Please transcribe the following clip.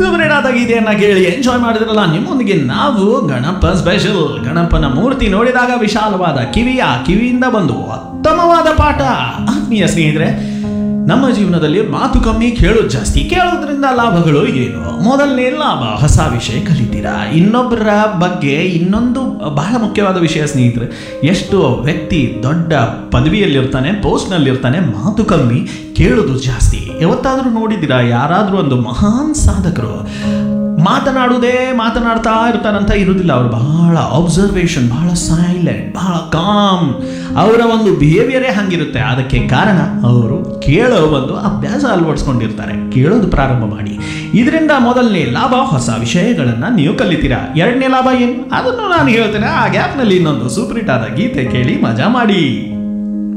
ಸುಬ್ರಿಡಾದ ಗೀತೆಯನ್ನ ಕೇಳಿ ಎಂಜಾಯ್ ಮಾಡಿದ್ರಲ್ಲ ನಿಮ್ಮೊಂದಿಗೆ ನಾವು ಗಣಪ ಸ್ಪೆಷಲ್ ಗಣಪನ ಮೂರ್ತಿ ನೋಡಿದಾಗ ವಿಶಾಲವಾದ ಕಿವಿಯ ಕಿವಿಯಿಂದ ಬಂದು ಉತ್ತಮವಾದ ಪಾಠ ಆತ್ಮೀಯ ಸ್ನೇಹಿತರೆ ನಮ್ಮ ಜೀವನದಲ್ಲಿ ಮಾತು ಕಮ್ಮಿ ಕೇಳೋದು ಜಾಸ್ತಿ ಕೇಳೋದ್ರಿಂದ ಲಾಭಗಳು ಏನು ಮೊದಲನೇ ಲಾಭ ಹೊಸ ವಿಷಯ ಕಲಿತೀರಾ ಇನ್ನೊಬ್ಬರ ಬಗ್ಗೆ ಇನ್ನೊಂದು ಬಹಳ ಮುಖ್ಯವಾದ ವಿಷಯ ಸ್ನೇಹಿತರೆ ಎಷ್ಟು ವ್ಯಕ್ತಿ ದೊಡ್ಡ ಪದವಿಯಲ್ಲಿರ್ತಾನೆ ಪೋಸ್ಟ್ನಲ್ಲಿರ್ತಾನೆ ಮಾತು ಕಮ್ಮಿ ಕೇಳೋದು ಜಾಸ್ತಿ ಯಾವತ್ತಾದರೂ ನೋಡಿದ್ದೀರಾ ಯಾರಾದರೂ ಒಂದು ಮಹಾನ್ ಸಾಧಕರು ಮಾತನಾಡುವುದೇ ಮಾತನಾಡ್ತಾ ಇರ್ತಾರಂತ ಇರುವುದಿಲ್ಲ ಅವರು ಬಹಳ ಅಬ್ಸರ್ವೇಷನ್ ಬಹಳ ಸೈಲೆಂಟ್ ಬಹಳ ಕಾಮ್ ಅವರ ಒಂದು ಬಿಹೇವಿಯರೇ ಹಂಗಿರುತ್ತೆ ಅದಕ್ಕೆ ಕಾರಣ ಅವರು ಕೇಳೋ ಒಂದು ಅಭ್ಯಾಸ ಅಳವಡಿಸ್ಕೊಂಡಿರ್ತಾರೆ ಕೇಳೋದು ಪ್ರಾರಂಭ ಮಾಡಿ ಇದರಿಂದ ಮೊದಲನೇ ಲಾಭ ಹೊಸ ವಿಷಯಗಳನ್ನು ನೀವು ಕಲಿತೀರಾ ಎರಡನೇ ಲಾಭ ಏನು ಅದನ್ನು ನಾನು ಹೇಳ್ತೇನೆ ಆ ಗ್ಯಾಪ್ನಲ್ಲಿ ಇನ್ನೊಂದು ಸೂಪರ್ ಹಿಟ್ ಆದ ಗೀತೆ ಕೇಳಿ ಮಜಾ ಮಾಡಿ